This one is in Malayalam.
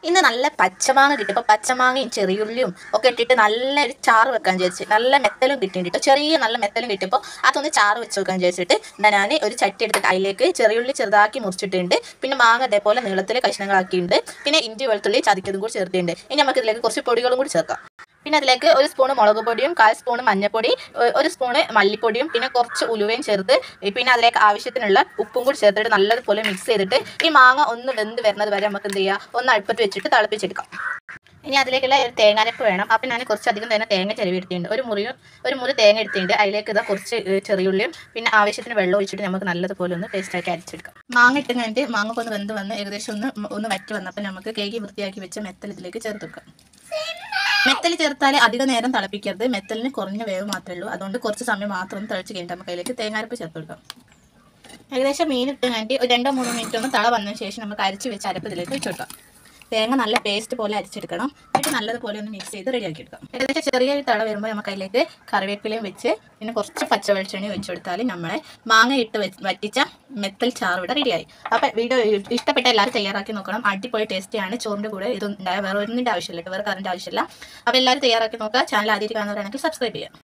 ഇന്ന് നല്ല പച്ചമാങ്ങ കിട്ടും ഇപ്പോൾ പച്ചമാങ്ങയും ചെറിയുള്ളിയും ഒക്കെ ഇട്ടിട്ട് നല്ലൊരു ചാറ് വെക്കാൻ വിചാരിച്ചു നല്ല മെത്തലും കിട്ടിയിട്ടുണ്ട് ചെറിയ നല്ല മെത്തലും കിട്ടിയപ്പോൾ അതൊന്ന് ചാറ് വെച്ച് വെക്കാൻ വിചാരിച്ചിട്ട് എന്താ ഞാൻ ഒരു ചട്ടി എടുത്തിട്ട് അതിലേക്ക് ചെറിയുള്ളി ചെറുതാക്കി മുറിച്ചിട്ടുണ്ട് പിന്നെ മാങ്ങ അതേപോലെ നീളത്തിൽ കഷ്ണങ്ങളാക്കിയിട്ടുണ്ട് പിന്നെ ഇഞ്ചി വെളുത്തുള്ളി ചതിക്കതും കൂടി ചേർത്തിട്ടുണ്ട് ഇനി നമുക്ക് ഇതിലേക്ക് കുറച്ച് പൊടികളും കൂടി ചേർക്കാം പിന്നെ അതിലേക്ക് ഒരു സ്പൂണ് മുളക് പൊടിയും കാൽ സ്പൂണ് മഞ്ഞൾപ്പൊടി ഒ- ഒരു സ്പൂണ് മല്ലിപ്പൊടിയും പിന്നെ കുറച്ച് ഉലുവയും ചേർത്ത് പിന്നെ അതിലേക്ക് ആവശ്യത്തിനുള്ള ഉപ്പും കൂടി ചേർത്തിട്ട് നല്ലതുപോലെ മിക്സ് ചെയ്തിട്ട് ഈ മാങ്ങ ഒന്ന് വെന്ത് വരുന്നത് വരെ നമുക്ക് എന്ത് ചെയ്യുക ഒന്ന് അടുപ്പത്ത് വെച്ചിട്ട് തിളപ്പിച്ചെടുക്കാം ഇനി അതിലേക്കുള്ള ഒരു തേങ്ങാരപ്പ് വേണം അപ്പം ഞാൻ കുറച്ചധികം തന്നെ തേങ്ങ ചെരുവി എടുത്തിട്ടുണ്ട് ഒരു മുറിയും ഒരു മുറി തേങ്ങ എടുത്തിട്ടുണ്ട് അതിലേക്ക് ഇതാ കുറച്ച് ഏ, ചെറിയുള്ളിയും പിന്നെ ആവശ്യത്തിന് വെള്ളം ഒഴിച്ചിട്ട് നമുക്ക് നല്ലതുപോലെ ഒന്ന് പേസ്റ്റാക്കി അരച്ചെടുക്കാം മാങ്ങ ഇട്ട് കഴിഞ്ഞിട്ട് മാങ്ങ ഒന്ന് വെന്ത് വന്ന് ഏകദേശം ഒന്ന് മ- ഒന്ന് വറ്റി വന്നപ്പോൾ നമുക്ക് കേക്ക് വൃത്തിയാക്കി വെച്ച മെത്തൽ ഇതിലേക്ക് ചേർത്ത് വെക്കാം മെത്തൽ ചേർത്താൽ അധിക നേരം തിളപ്പിക്കരുത് മെത്തലിന് കുറഞ്ഞ വേവ് മാത്രമേ ഉള്ളൂ അതുകൊണ്ട് കുറച്ച് സമയം മാത്രം ഒന്ന് തിളച്ച് കഴിഞ്ഞിട്ട് നമുക്ക് അതിലേക്ക് തേങ്ങാരപ്പ് ചേർത്ത് കൊടുക്കാം ഏകദേശം മീൻ ഇട്ട് കഴിഞ്ഞിട്ട് ഒരു രണ്ടോ മൂന്നോ മിനിറ്റ് ഒന്ന് തള വന്നതിന് ശേഷം നമുക്ക് അരച്ച് വെച്ച് അരപ്പ് ഇതിലേക്ക് വെച്ച് കൊടുക്കാം തേങ്ങ നല്ല പേസ്റ്റ് പോലെ അരച്ചെടുക്കണം എന്നിട്ട് നല്ലതുപോലെ ഒന്ന് മിക്സ് ചെയ്ത് റെഡിയാക്കി എടുക്കാം ഏകദേശം ചെറിയൊരു തള വരുമ്പോൾ നമുക്ക് അതിലേക്ക് കറിവേപ്പിലയും വെച്ച് പിന്നെ കുറച്ച് പച്ച വെളിച്ചെണ്ണ വെച്ച് കൊടുത്താൽ നമ്മളെ മാങ്ങ ഇട്ട് വെച്ച് വറ്റിച്ച മെത്തൽ ചാറ് ഇവിടെ റെഡിയായി അപ്പോൾ വീഡിയോ ഇഷ്ടപ്പെട്ട എല്ലാവരും തയ്യാറാക്കി നോക്കണം അടിപൊളി ടേസ്റ്റിയാണ് ചോറിൻ്റെ കൂടെ ഇതൊന്നും ഉണ്ടായ വേറെ ഒന്നിൻ്റെ ആവശ്യമില്ല കേട്ടോ. വേറെ കറിൻ്റെ ആവശ്യമില്ല അപ്പോൾ എല്ലാവരും തയ്യാറാക്കി നോക്കുക ചാനൽ ആദ്യമായിട്ട് കാണുന്നവരാണെങ്കിൽ സബ്സ്ക്രൈബ് ചെയ്യുക